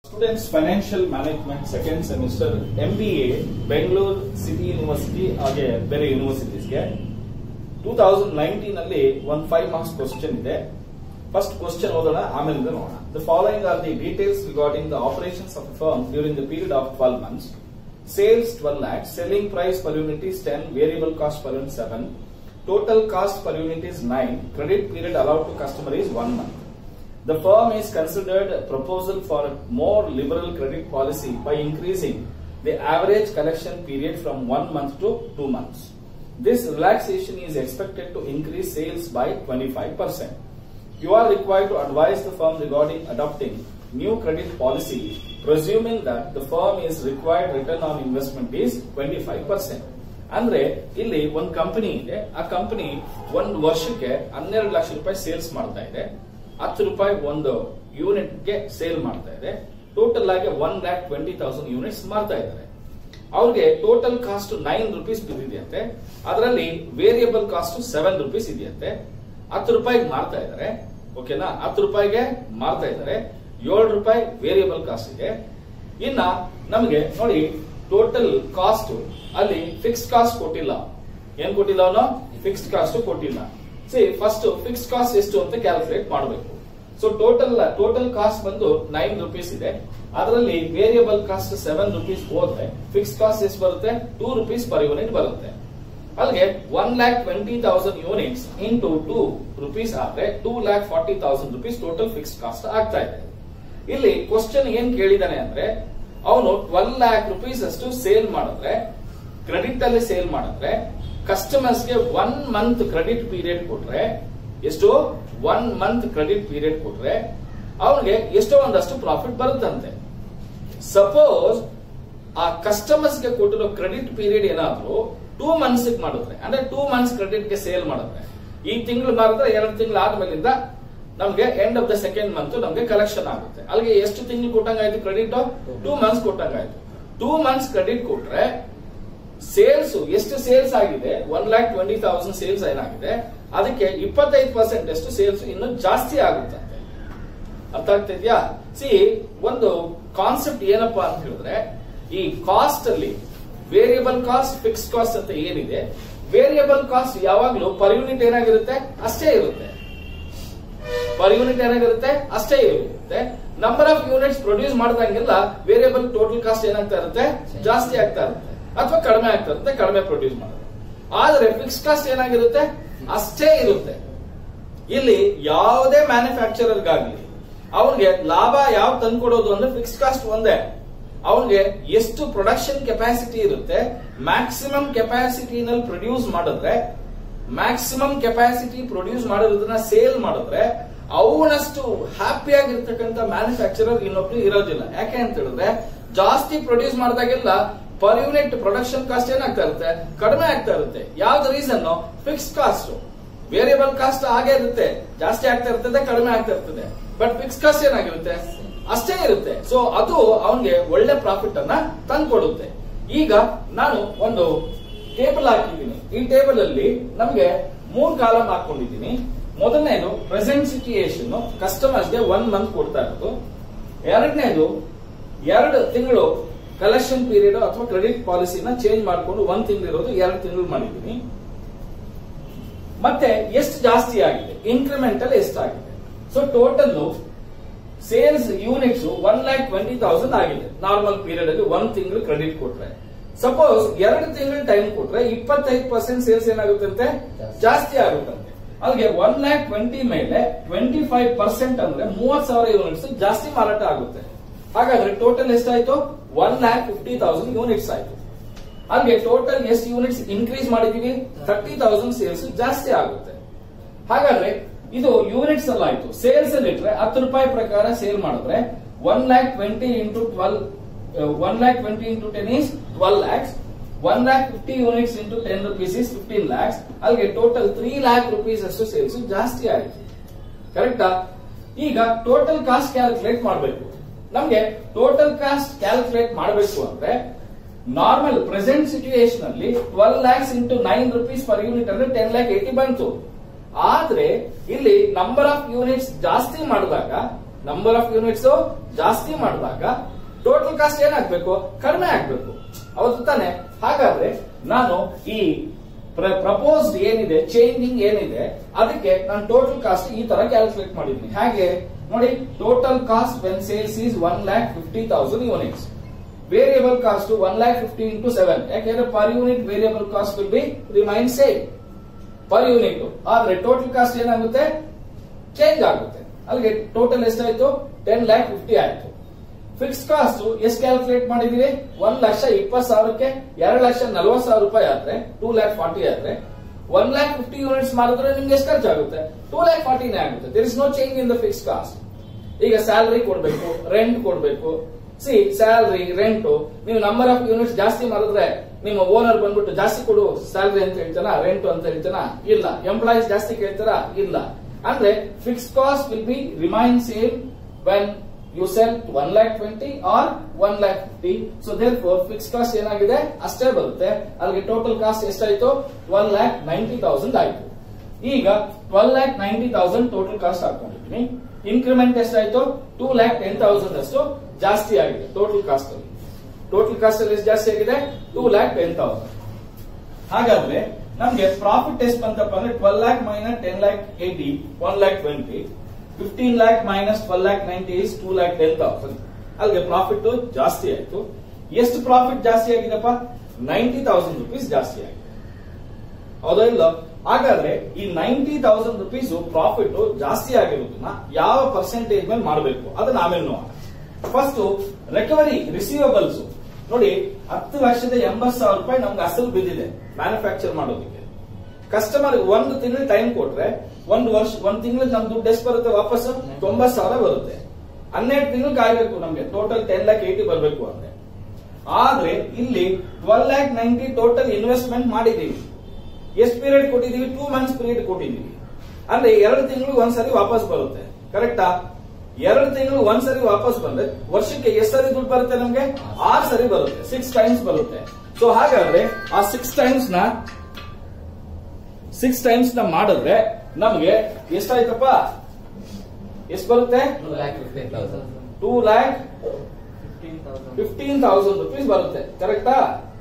Students financial management second semester M B A Bengaluru city university ಹಾಗೆ ಬೇರೆ ಯೂನಿವರ್ಸಿಟೀಸ್ಗೆ two thousand nineteen ಅಲ್ಲಿ ಒಂದು ಫೈವ್ ಮಾರ್ಕ್ಸ್ ಕ್ವಶನ್ ಇದೆ ಫಸ್ಟ್ ಕ್ವಶನ್ ಓದೋಣ ಆಮೇಲೆ ನೋಡೋಣ the following are the details regarding the operations of firm during the period of twelve months sales twelve lakhs selling price per unit is ten variable cost per unit seven total cost per unit is nine credit period allowed to customer is one month The firm is considered a proposal for a more liberal credit policy by increasing the average collection period from one month to two months. This relaxation is expected to increase sales by 25%. You are required to advise the firm regarding adopting new credit policy, presuming that the firm is required return on investment is 25%. ಅಂದ್ರೆ ಇಲ್ಲಿ ಒಂದು company ಇದೆ ಆ company ಒಂದು ವರ್ಷಕ್ಕೆ ಹನ್ನೆರಡು ಲಕ್ಷ ರೂಪಾಯಿ sales ಮಾಡ್ತಾ ಇದೆ ಹತ್ತು ರೂಪಾಯಿ ಒಂದು ಯೂನಿಟ್ ಗೆ ಸೇಲ್ ಮಾಡ್ತಾ ಇದೆ ಟೋಟಲ್ ಆಗಿ one lakh twenty thousand units ಮಾರ್ತಾ ಇದ್ದಾರೆ ಅವ್ರಿಗೆ ಟೋಟಲ್ ಕಾಸ್ಟ್ ನೈನ್ ರುಪೀಸ್ ಬಿದ್ದಿದೆಯಂತೆ ಅದರಲ್ಲಿ ವೇರಿಯಬಲ್ ಕಾಸ್ಟ್ ಸೆವೆನ್ ರುಪೀಸ್ ಇದೆಯಂತೆ ಹತ್ತು ರೂಪಾಯಿಗೆ ಮಾರ್ತಾ ಇದ್ದಾರೆ ಓಕೆನಾ ಹತ್ತು ರೂಪಾಯಿಗೆ ಮಾರ್ತಾ ಇದ್ದಾರೆ ಏಳು ರೂಪಾಯಿ ವೇರಿಯಬಲ್ ಕಾಸ್ಟ್ ಇದೆ ಇನ್ನ ನಮಗೆ ನೋಡಿ ಟೋಟಲ್ ಕಾಸ್ಟ್ ಅಲ್ಲಿ ಫಿಕ್ಸ್ಡ್ ಕಾಸ್ಟ್ ಕೊಟ್ಟಿಲ್ಲ ಏನ್ ಕೊಟ್ಟಿಲ್ಲ ಅವನು ಫಿಕ್ಸ್ಡ್ ಕಾಸ್ಟ್ ಕೊಟ್ಟಿಲ್ಲ ಸಿ ಫಸ್ಟ್ ಫಿಕ್ಸ್ಡ್ ಕಾಸ್ಟ್ ಎಷ್ಟು ಅಂತ ಕ್ಯಾಲ್ಕುಲೇಟ್ ಮಾಡಬೇಕು ಸೊ ಟೋಟಲ್ ಟೋಟಲ್ ಕಾಸ್ಟ್ ಬಂದು ನೈನ್ ರುಪೀಸ್ ಇದೆ ಅದರಲ್ಲಿ ವೇರಿಯಬಲ್ ಕಾಸ್ಟ್ ಸೆವೆನ್ ರುಪೀಸ್ ಹೋದ್ರೆ ಫಿಕ್ಸ್ಡ್ ಕಾಸ್ಟ್ ಎಷ್ಟು ಬರುತ್ತೆ ಟೂ ರುಪೀಸ್ ಪರ್ ಯೂನಿಟ್ ಬರುತ್ತೆ ಅಲ್ಲಿಗೆ one lakh twenty thousand units into two rupees ಆದ್ರೆ two lakh forty thousand rupees total fixed cost ಆಗ್ತಾ ಇದೆ ಇಲ್ಲಿ ಕ್ವಶನ್ ಏನ್ ಕೇಳಿದಾನೆ ಅಂದ್ರೆ ಅವನು ಟ್ವೆಲ್ ಲ್ಯಾಕ್ ರುಪೀಸ್ ಅಷ್ಟು ಸೇಲ್ ಮಾಡಿದ್ರೆ ಕ್ರೆಡಿಟ್ ಅಲ್ಲಿ ಸೇಲ್ ಮಾಡಿದ್ರೆ ಕಸ್ಟಮರ್ಸ್ಗೆ ಒನ್ ಮಂತ್ ಕ್ರೆಡಿಟ್ ಪೀರಿಯಡ್ ಕೊಟ್ರೆ ಎಷ್ಟು ಒನ್ ಮಂತ್ ಕ್ರೆಡಿಟ್ ಪೀರಿಯಡ್ ಕೊಟ್ರೆ ಅವನಿಗೆ ಎಷ್ಟೋ ಒಂದಷ್ಟು ಪ್ರಾಫಿಟ್ ಬರುತ್ತಂತೆ ಸಪೋಸ್ ಆ ಕಸ್ಟಮರ್ಸ್ ಗೆ ಕೊಟ್ಟಿರೋ ಕ್ರೆಡಿಟ್ ಪೀರಿಯಡ್ ಏನಾದ್ರು ಟೂ ಮಂತ್ಸ್ ಮಾಡಿದ್ರೆ ಅಂದ್ರೆ ಟೂ ಮಂತ್ಸ್ ಕ್ರೆಡಿಟ್ ಗೆ ಸೇಲ್ ಮಾಡಿದ್ರೆ ಈ ತಿಂಗಳು ಮಾರಿದ್ರೆ ಎರಡು ತಿಂಗಳು ಆದ್ಮೇಲಿಂದ ನಮ್ಗೆ end of the second month ನಮ್ಗೆ ಕಲೆಕ್ಷನ್ ಆಗುತ್ತೆ ಅಲ್ಲಿಗೆ ಎಷ್ಟು ತಿಂಗಳು ಕೊಟ್ಟಂಗಾಯ್ತು ಕ್ರೆಡಿಟ್ ಟೂ ಮಂತ್ಸ್ ಕೊಟ್ಟಂಗಾಯ್ತು ಟೂ ಮಂತ್ಸ್ ಕ್ರೆಡಿಟ್ ಕೊಟ್ರೆ ಸೇಲ್ಸ್ ಎಷ್ಟು ಸೇಲ್ಸ್ ಆಗಿದೆ one lakh twenty thousand sales ಏನಾಗಿದೆ ಅದಕ್ಕೆ ಇಪ್ಪತ್ತೈದು ಪರ್ಸೆಂಟ್ ಅಷ್ಟು ಸೇಲ್ಸ್ ಇನ್ನು ಜಾಸ್ತಿ ಆಗುತ್ತಂತೆ ಅರ್ಥ ಆಗ್ತಿದ್ಯಾ ಸಿ ಒಂದು ಕಾನ್ಸೆಪ್ಟ್ ಏನಪ್ಪಾ ಅಂತ ಹೇಳಿದ್ರೆ ಈ ಕಾಸ್ಟ್ ಅಲ್ಲಿ ವೇರಿಯಬಲ್ ಕಾಸ್ಟ್ ಫಿಕ್ಸ್ ಕಾಸ್ಟ್ ಅಂತ ಏನಿದೆ ವೇರಿಯಬಲ್ ಕಾಸ್ಟ್ ಯಾವಾಗ್ಲೂ ಪರ್ ಯೂನಿಟ್ ಏನಾಗಿರುತ್ತೆ ಅಷ್ಟೇ ಇರುತ್ತೆ ಪರ್ ಯೂನಿಟ್ ಏನಾಗಿರುತ್ತೆ ಅಷ್ಟೇ ಇರುತ್ತೆ ನಂಬರ್ ಆಫ್ ಯೂನಿಟ್ಸ್ ಪ್ರೊಡ್ಯೂಸ್ ಮಾಡಿದಂಗೆಲ್ಲ ವೇರಿಯಬಲ್ ಟೋಟಲ್ ಕಾಸ್ಟ್ ಏನಾಗ್ತಾ ಇರುತ್ತೆ ಜಾಸ್ತಿ ಆಗ್ತಾ ಇರುತ್ತೆ ಅಥವಾ ಕಡಿಮೆ ಆಗ್ತಾ ಇರುತ್ತೆ ಕಡಿಮೆ ಪ್ರೊಡ್ಯೂಸ್ ಮಾಡೋದು ಆದ್ರೆ ಫಿಕ್ಸ್ ಕಾಸ್ಟ್ ಏನಾಗಿರುತ್ತೆ ಅಷ್ಟೇ ಇರುತ್ತೆ ಇಲ್ಲಿ ಯಾವುದೇ ಮ್ಯಾನುಫ್ಯಾಕ್ಚರರ್ಗಾಗ್ಲಿ ಅವನಿಗೆ ಲಾಭ ಯಾವ ತಂದ್ಕೊಡೋದು ಅಂದ್ರೆ ಫಿಕ್ಸ್ ಕಾಸ್ಟ್ ಒಂದೇ ಅವನಿಗೆ ಎಷ್ಟು ಪ್ರೊಡಕ್ಷನ್ ಕೆಪಾಸಿಟಿ ಇರುತ್ತೆ ಮ್ಯಾಕ್ಸಿಮಮ್ ಕೆಪಾಸಿಟಿನಲ್ಲಿ ಪ್ರೊಡ್ಯೂಸ್ ಮಾಡಿದ್ರೆ ಮ್ಯಾಕ್ಸಿಮಮ್ ಕೆಪಾಸಿಟಿ ಪ್ರೊಡ್ಯೂಸ್ ಮಾಡೋದನ್ನ ಸೇಲ್ ಮಾಡಿದ್ರೆ ಅವನಷ್ಟು ಹ್ಯಾಪಿ ಆಗಿರ್ತಕ್ಕಂಥ ಮ್ಯಾನುಫ್ಯಾಕ್ಚರರ್ ಇನ್ನೊಬ್ರು ಇರೋದಿಲ್ಲ ಯಾಕೆ ಅಂತ ಹೇಳಿದ್ರೆ ಜಾಸ್ತಿ ಪ್ರೊಡ್ಯೂಸ್ ಮಾಡಿದಾಗೆಲ್ಲ ಪರ್ ಯೂನಿಟ್ ಪ್ರೊಡಕ್ಷನ್ ಕಾಸ್ಟ್ ಏನಾಗ್ತಾ ಇರುತ್ತೆ ಕಡಿಮೆ ಆಗ್ತಾ ಇರುತ್ತೆ ಯಾವ್ದು reason fix cost variable cost ಹಾಗೆ ಇರುತ್ತೆ ಜಾಸ್ತಿ ಆಗ್ತಾ ಇರ್ತದೆ ಕಡಿಮೆ ಆಗ್ತಾ ಇರ್ತದೆ ಬಟ್ ಫಿಕ್ಸ್ ಕಾಸ್ಟ್ ಏನಾಗಿರುತ್ತೆ ಅಷ್ಟೇ ಇರುತ್ತೆ ಸೊ ಅದು ಅವನಿಗೆ ಒಳ್ಳೆ ಪ್ರಾಫಿಟ್ ಅನ್ನ ತಂದ್ಕೊಡುತ್ತೆ ಈಗ ನಾನು ಒಂದು ಟೇಬಲ್ ಹಾಕಿದ್ದೀನಿ ಈ ಟೇಬಲ್ ಅಲ್ಲಿ ನಮಗೆ ಮೂರ್ ಕಾಲಮ್ ಹಾಕೊಂಡಿದ್ದೀನಿ ಮೊದಲನೇದು ಪ್ರೆಸೆಂಟ್ ಸಿಚುಯೇಷನ್ ಕಸ್ಟಮರ್ಸ್ಗೆ ಒನ್ ಮಂತ್ ಕೊಡ್ತಾ ಇರೋದು ಎರಡನೇದು ಎರಡು ತಿಂಗಳು ಕಲೆಕ್ಷನ್ ಪೀರಿಯಡ್ ಅಥವಾ ಕ್ರೆಡಿಟ್ ಪಾಲಿಸಿನ ಚೇಂಜ್ ಮಾಡಿಕೊಂಡು ಒಂದ್ ತಿಂಗಳು ಇರೋದು ಎರಡು ತಿಂಗಳು ಮಾಡಿದ್ದೀನಿ ಮತ್ತೆ ಎಷ್ಟು ಜಾಸ್ತಿ ಆಗಿದೆ ಇನ್ಕ್ರಿಮೆಂಟಲ್ ಎಷ್ಟಾಗಿದೆ so total sales units one lakh twenty thousand ಆಗಿದೆ ನಾರ್ಮಲ್ ಪೀರಿಯಡ್ ಅಲ್ಲಿ ಒಂದ್ ತಿಂಗಳು ಕ್ರೆಡಿಟ್ ಕೊಟ್ರೆ ಸಪೋಸ್ ಎರಡು ತಿಂಗಳು ಟೈಮ್ ಕೊಟ್ರೆ ಇಪ್ಪತ್ತೈದು ಪರ್ಸೆಂಟ್ ಸೇಲ್ಸ್ ಏನಾಗುತ್ತಂತೆ ಜಾಸ್ತಿ ಆಗುತ್ತಂತೆ ಅಲ್ಲಿಗೆ ಒನ್ ಲ್ಯಾಕ್ ಟ್ವೆಂಟಿ ಮೇಲೆ ಟ್ವೆಂಟಿ ಫೈವ್ ಪರ್ಸೆಂಟ್ ಅಂದ್ರೆ ಮೂವತ್ ಸಾವಿರ ಯೂನಿಟ್ಸ್ ಜಾಸ್ತಿ ಮಾರಾಟ ಆಗುತ್ತೆ ಹಾಗಾದ್ರೆ ಟೋಟಲ್ ಎಷ್ಟಾಯ್ತು one lakh fifty thousand units ಆಯ್ತು ಅಲ್ಲಿಗೆ ಟೋಟಲ್ ಎಷ್ಟು ಯೂನಿಟ್ಸ್ ಇನ್ಕ್ರೀಸ್ ಮಾಡಿದೀವಿ ತರ್ಟಿ ತೌಸಂಡ್ ಸೇಲ್ಸ್ ಜಾಸ್ತಿ ಆಗುತ್ತೆ ಹಾಗಾದ್ರೆ ಇದು ಯೂನಿಟ್ಸ್ ಅಲ್ಲಿ ಆಯ್ತು ಸೇಲ್ಸ್ ಅಲ್ಲಿ ಇಟ್ರೆ ಹತ್ತು ರೂಪಾಯಿ ಪ್ರಕಾರ ಸೇಲ್ ಮಾಡಿದ್ರೆ one lakh twenty into twelve one lakh twenty into ten is twelve lakhs one lakh fifty units into ten rupees is fifteen lakhs ಅಲ್ಲಿಗೆ ಟೋಟಲ್ ತ್ರೀ ಲ್ಯಾಕ್ ರುಪೀಸ್ ಅಷ್ಟು ಸೇಲ್ಸ್ ಜಾಸ್ತಿ ಆಯ್ತು ಕರೆಕ್ಟಾ ಈಗ ಟೋಟಲ್ ಕಾಸ್ಟ್ ಕ್ಯಾಲ್ಕುಲೇಟ್ ಮಾಡಬೇಕು ನಮ್ಗೆ ಟೋಟಲ್ ಕಾಸ್ಟ್ ಕ್ಯಾಲ್ಕುಲೇಟ್ ಮಾಡಬೇಕು ಅಂದ್ರೆ ನಾರ್ಮಲ್ ಪ್ರೆಸೆಂಟ್ ಸಿಚುಯೇಷನ್ ಅಲ್ಲಿ twelve lakhs into nine rupees per unit ಅಂದ್ರೆ ಟೆನ್ ಲ್ಯಾಕ್ ಏಟಿ ಬಂತು ಆದ್ರೆ ಇಲ್ಲಿ ನಂಬರ್ ಆಫ್ ಯೂನಿಟ್ಸ್ ಜಾಸ್ತಿ ಮಾಡಿದಾಗ ನಂಬರ್ ಆಫ್ ಯೂನಿಟ್ಸ್ ಜಾಸ್ತಿ ಮಾಡಿದಾಗ ಟೋಟಲ್ ಕಾಸ್ಟ್ ಏನಾಗ್ಬೇಕು ಕಡಿಮೆ ಆಗ್ಬೇಕು ಹೌದು ತಾನೆ ಹಾಗಾದ್ರೆ ನಾನು ಈ ಪ್ರಪೋಸ್ಡ್ ಏನಿದೆ ಚೇಂಜಿಂಗ್ ಏನಿದೆ ಅದಕ್ಕೆ ನಾನು ಟೋಟಲ್ ಕಾಸ್ಟ್ ಈ ತರ ಕ್ಯಾಲ್ಕುಲೇಟ್ ಮಾಡಿದ್ದೀನಿ ಹಾಗೆ ನೋಡಿ total cost when sales is one lakh fifty thousand units variable cost one lakh fifty into seven ಯಾಕೆಂದ್ರೆ per unit variable cost will be remain same per unit ಆದ್ರೆ ಟೋಟಲ್ ಕಾಸ್ಟ್ ಏನಾಗುತ್ತೆ ಚೇಂಜ್ ಆಗುತ್ತೆ ಅಲ್ಲಿಗೆ ಟೋಟಲ್ ಎಷ್ಟಾಯ್ತು ಟೆನ್ ಲ್ಯಾಕ್ ಫಿಫ್ಟಿ ಆಯ್ತು fix cost ಎಷ್ಟು calculate ಮಾಡಿದೀವಿ ಒಂದ್ ಲಕ್ಷ ಇಪ್ಪತ್ತು ಸಾವಿರಕ್ಕೆ ಎರಡು ಲಕ್ಷ ನಲ್ವತ್ತು ಸಾವಿರ ರೂಪಾಯಿ ಆದ್ರೆ ಟೂ ಲ್ಯಾಕ್ ಫಾರ್ಟಿ ಆದ್ರೆ ಒನ್ ಲ್ಯಾಕ್ ಫಿಫ್ಟಿ ಯೂನಿಟ್ಸ್ ಮಾಡಿದ್ರೆ ನಿಮ್ಗೆ ಎಷ್ಟು ಖರ್ಚಾಗುತ್ತೆ ಟೂ ಲ್ಯಾಕ್ ಫಾರ್ಟಿನೇ ಆಗುತ್ತೆ there is no change in the fix cost ಈಗ ಸ್ಯಾಲರಿ ಕೊಡ್ಬೇಕು ರೆಂಟ್ ಕೊಡ್ಬೇಕು ಸಿ ಸ್ಯಾಲರಿ ರೆಂಟ್ ನೀವು ನಂಬರ್ ಆಫ್ ಯೂನಿಟ್ಸ್ ಜಾಸ್ತಿ ಮಾಡಿದ್ರೆ ನಿಮ್ಮ ಓನರ್ ಬಂದ್ಬಿಟ್ಟು ಜಾಸ್ತಿ ಕೊಡು ಸ್ಯಾಲರಿ ಅಂತ ಹೇಳ್ತಾನ ರೆಂಟ್ ಅಂತ ಹೇಳ್ತಾನ ಇಲ್ಲ ಎಂಪ್ಲಾಯೀಸ್ ಜಾಸ್ತಿ ಕೇಳ್ತಾರ ಇಲ್ಲ ಅಂದ್ರೆ fix cost will be remain same when you sell one lakh twenty or one lakh fifty so therefore fix cost ಏನಾಗಿದೆ ಅಷ್ಟೇ ಬರುತ್ತೆ ಅಲ್ಲಿಗೆ ಟೋಟಲ್ ಕಾಸ್ಟ್ ಎಷ್ಟಾಯ್ತು ಒನ್ ಲ್ಯಾಕ್ ನೈಂಟಿ ತೌಸಂಡ್ ಆಯ್ತು ಈಗ twelve lakh ninety thousand total cost ಹಾಕೊಂಡಿದ್ದೀನಿ ಇನ್ಕ್ರಿಮೆಂಟ್ ಎಷ್ಟಾಯ್ತು ಟೂ ಲ್ಯಾಕ್ ಟೆನ್ ತೌಸಂಡ್ ಅಷ್ಟು ಜಾಸ್ತಿ ಆಗಿದೆ ಟೋಟಲ್ ಕಾಸ್ಟ್ ಅಲ್ಲಿ ಟೋಟಲ್ ಕಾಸ್ಟ್ ಅಲ್ಲಿ ಎಷ್ಟು ಜಾಸ್ತಿ ಆಗಿದೆ ಟೂ ಲ್ಯಾಕ್ ಟೆನ್ ತೌಸಂಡ್ ಹಾಗಾದ್ರೆ ನಮ್ಗೆ ಪ್ರಾಫಿಟ್ ಎಷ್ಟು ಬಂತಪ್ಪ ಅಂದ್ರೆ twelve lakh minus ten lakh eighty one lakh twenty fifteen lakh minus twelve lakh ninety is two lakh ten thousand ಅಲ್ಲಿಗೆ ಪ್ರಾಫಿಟ್ ಜಾಸ್ತಿ ಆಯ್ತು ಎಷ್ಟು ಪ್ರಾಫಿಟ್ ಜಾಸ್ತಿ ಆಗಿದೆಪ್ಪ ನೈಂಟಿ ತೌಸಂಡ್ ರುಪೀಸ್ ಜಾಸ್ತಿ ಆಗಿದೆ ಹೌದಾ ಇಲ್ಲ ಹಾಗಾದ್ರೆ ಈ ನೈಂಟಿ ತೌಸಂಡ್ ರುಪೀಸ್ ಪ್ರಾಫಿಟ್ ಜಾಸ್ತಿ ಆಗಿರೋದನ್ನ ಯಾವ ಪರ್ಸೆಂಟೇಜ್ ಮೇಲೆ ಮಾಡಬೇಕು ಅದನ್ನ ಆಮೇಲೆ ನೋಡೋಣ ಫಸ್ಟ್ ರಿಕವರಿ ರಿಸೀವಬಲ್ಸ್ ನೋಡಿ ಹತ್ತು ಲಕ್ಷದ ಎಂಬತ್ ಸಾವಿರ ರೂಪಾಯಿ ನಮ್ಗೆ ಅಸಲು ಬಿದ್ದಿದೆ ಮ್ಯಾನುಫ್ಯಾಕ್ಚರ್ ಮಾಡೋದಕ್ಕೆ ಕಸ್ಟಮರ್ ಒಂದು ತಿಂಗಳು ಟೈಮ್ ಕೊಟ್ರೆ ಒಂದು ವರ್ಷ ಒಂದ್ ತಿಂಗಳು ನಮ್ ದುಡ್ಡು ಎಷ್ಟು ಬರುತ್ತೆ ವಾಪಸ್ ತೊಂಬತ್ ಸಾವಿರ ಬರುತ್ತೆ ಹನ್ನೆರಡು ತಿಂಗಳು ಕಾಯ್ಬೇಕು ನಮ್ಗೆ ಟೋಟಲ್ ಟೆನ್ ಲ್ಯಾಕ್ ಏಟಿ ಬರಬೇಕು ಅಂದ್ರೆ ಆದ್ರೆ ಇಲ್ಲಿ twelve lakh ninety total investment ಮಾಡಿದೀವಿ ಎಷ್ಟು ಪೀರಿಯಡ್ ಕೊಟ್ಟಿದೀವಿ ಟೂ ಮಂತ್ಸ್ ಪೀರಿಯಡ್ ಕೊಟ್ಟಿದೀವಿ ಅಂದ್ರೆ ಎರಡು ತಿಂಗಳು ಒಂದ್ಸರಿ ವಾಪಸ್ ಬರುತ್ತೆ ಕರೆಕ್ಟಾ ಎರಡು ತಿಂಗಳು ಒಂದ್ಸರಿ ವಾಪಸ್ ಬಂದ್ರೆ ವರ್ಷಕ್ಕೆ ಎಷ್ಟು ಸರಿ ದುಡ್ಡು ಬರುತ್ತೆ ನಮ್ಗೆ ಆರು ಸರಿ ಬರುತ್ತೆ ಸಿಕ್ಸ್ ಟೈಮ್ಸ್ ಬರುತ್ತೆ ಸೊ ಹಾಗಾದ್ರೆ ಆ ಸಿಕ್ಸ್ ಟೈಮ್ಸ್ ನ ಸಿಕ್ಸ್ ಟೈಮ್ಸ್ ನ ಮಾಡಿದ್ರೆ ನಮ್ಗೆ ಎಷ್ಟಾಯ್ತಪ್ಪ ಎಷ್ಟು ಬರುತ್ತೆ two lakh fifteen thousand rupees ಬರುತ್ತೆ ಕರೆಕ್ಟಾ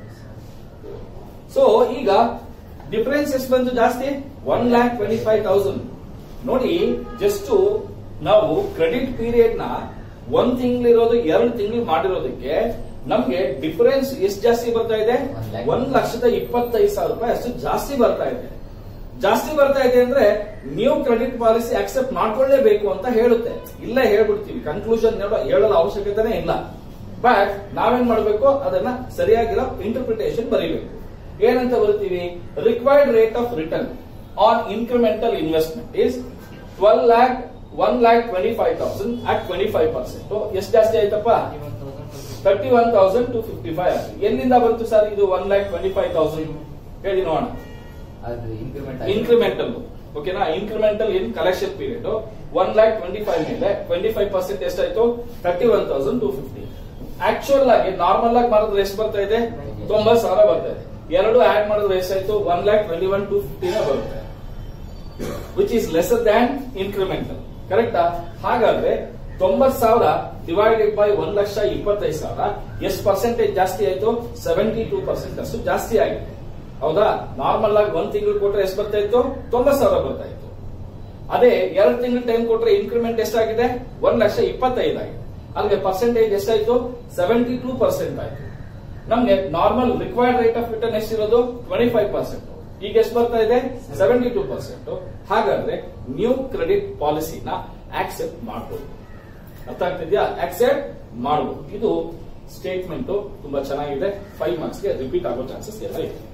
ಸೊ ಈಗ ಡಿಫರೆನ್ಸ್ ಎಷ್ಟು ಬಂತು ಜಾಸ್ತಿ one lakh twenty five thousand ನೋಡಿ ಜಸ್ಟ್ ನಾವು ಕ್ರೆಡಿಟ್ ಪೀರಿಯಡ್ ನ ಒಂದ್ ತಿಂಗಳಿರೋದು ಎರಡು ತಿಂಗಳು ಮಾಡಿರೋದಕ್ಕೆ ನಮ್ಗೆ ಡಿಫರೆನ್ಸ್ ಎಷ್ಟು ಜಾಸ್ತಿ ಬರ್ತಾ ಇದೆ ಒಂದ್ lakh. ಒಂದ್ ಲಕ್ಷದ ಇಪ್ಪತ್ತೈದು ಸಾವಿರ ರೂಪಾಯಿ ಅಷ್ಟು ಜಾಸ್ತಿ ಬರ್ತಾ ಇದೆ ಜಾಸ್ತಿ ಬರ್ತಾ ಇದೆ ಅಂದ್ರೆ ನೀವು ಕ್ರೆಡಿಟ್ ಪಾಲಿಸಿ ಅಕ್ಸೆಪ್ಟ್ ಮಾಡ್ಕೊಳ್ಳೇಬೇಕು ಅಂತ ಹೇಳುತ್ತೆ ಇಲ್ಲೇ ಹೇಳ್ಬಿಡ್ತೀವಿ ಕನ್ಕ್ಲೂಷನ್ ಹೇಳೋದ ಅವಶ್ಯಕತೆನೇ ಇಲ್ಲ ಬಟ್ ನಾವೇನ್ ಮಾಡ್ಬೇಕು ಅದನ್ನ ಸರಿಯಾಗಿರೋ ಇಂಟರ್ಪ್ರಿಟೇಷನ್ ಬರೀಬೇಕು ಏನಂತ ಬರ್ತೀವಿ required rate of return on incremental investment is twelve lakh one lakh twenty five thousand at twenty five percent ಎಷ್ಟು ಜಾಸ್ತಿ ಆಯ್ತಪ್ಪ thirty one thousand to fifty five ಎಲ್ಲಿಂದ ಬಂತು ಸರ್ ಇದು one lakh twenty five thousand ಹೇಳಿ ನೋಡೋಣ ಅದು ಇನ್ಕ್ರಿಮೆಂಟ್ ಇನ್ಕ್ರಿಮೆಂಟಲ್ ಓಕೆನಾ incremental in collection period one lakh twenty five ಮೇಲೆ ಟ್ವೆಂಟಿ ಫೈವ್ ಪರ್ಸೆಂಟ್ ಎಷ್ಟಾಯ್ತು thirty one thousand two fifty actual ಆಗಿ ನಾರ್ಮಲ್ ಆಗಿ ಮಾಡಿದ್ರೆ ಎಷ್ಟು ಬರ್ತಾ ಇದೆ ತೊಂಬತ್ ಸಾವಿರ ಬರ್ತಾ ಇದೆ ಎರಡು ಆಡ್ ಮಾಡಿದ್ರೆ ಎಷ್ಟಾಯ್ತು one lakh twenty one two ಫಿಫ್ಟಿನ ಬರುತ್ತೆ which is lesser than incremental ಕರೆಕ್ಟಾ ಹಾಗಾದ್ರೆ ತೊಂಬತ್ ಸಾವಿರ ಡಿವೈಡೆಡ್ ಬೈ ಒಂದ್ ಲಕ್ಷ ಇಪ್ಪತ್ತೈದು ಸಾವಿರ ಎಷ್ಟು ಪರ್ಸೆಂಟೇಜ್ ಜಾಸ್ತಿ ಆಯ್ತು ಸೆವೆಂಟಿ ಟೂ ಪರ್ಸೆಂಟ್ ಅಷ್ಟು ಜಾಸ್ತಿ ಆಗಿದೆ ಹೌದಾ ನಾರ್ಮಲ್ ಆಗಿ ಒಂದ್ ತಿಂಗಳು ಕೊಟ್ರೆ ಎಷ್ಟು ಬರ್ತಾ ಇತ್ತು ತೊಂಬತ್ ಸಾವಿರ ಬರ್ತಾ ಇತ್ತು ಅದೇ ಎರಡು ತಿಂಗಳು ಟೈಮ್ ಕೊಟ್ರೆ ಇನ್ಕ್ರಿಮೆಂಟ್ ಎಷ್ಟಾಗಿದೆ ಒಂದ್ ಲಕ್ಷ ಇಪ್ಪತ್ತೈದು ಆಗಿದೆ ಅಲ್ಲಿಗೆ ಪರ್ಸೆಂಟೇಜ್ ಎಷ್ಟಾಯ್ತು ಸೆವೆಂಟಿ ಟೂ ಪರ್ಸೆಂಟ್ ಆಯ್ತು ನಮ್ಗೆ normal required rate of return ಎಷ್ಟಿರೋದು ಟ್ವೆಂಟಿ ಫೈವ್ ಪರ್ಸೆಂಟ್ ಈಗ ಎಷ್ಟು ಬರ್ತಾ ಇದೆ ಸೆವೆಂಟಿ ಟೂ ಪರ್ಸೆಂಟ್ ಹಾಗಾದ್ರೆ ನ್ಯೂ ಕ್ರೆಡಿಟ್ ಪಾಲಿಸಿನ ಆಕ್ಸೆಪ್ಟ್ ಮಾಡಬಹುದು ಅರ್ಥ ಆಗ್ತಿದ್ಯಾ ಆಕ್ಸೆಪ್ಟ್ ಮಾಡಬಹುದು ಇದು ಸ್ಟೇಟ್ಮೆಂಟ್ ತುಂಬಾ ಚೆನ್ನಾಗಿದೆ ಫೈವ್ ಮಾರ್ಕ್ಸ್ಗೆ ರಿಪೀಟ್ ಆಗೋ ಚಾನ್ಸಸ್ ಎಲ್ಲ ಇದೆ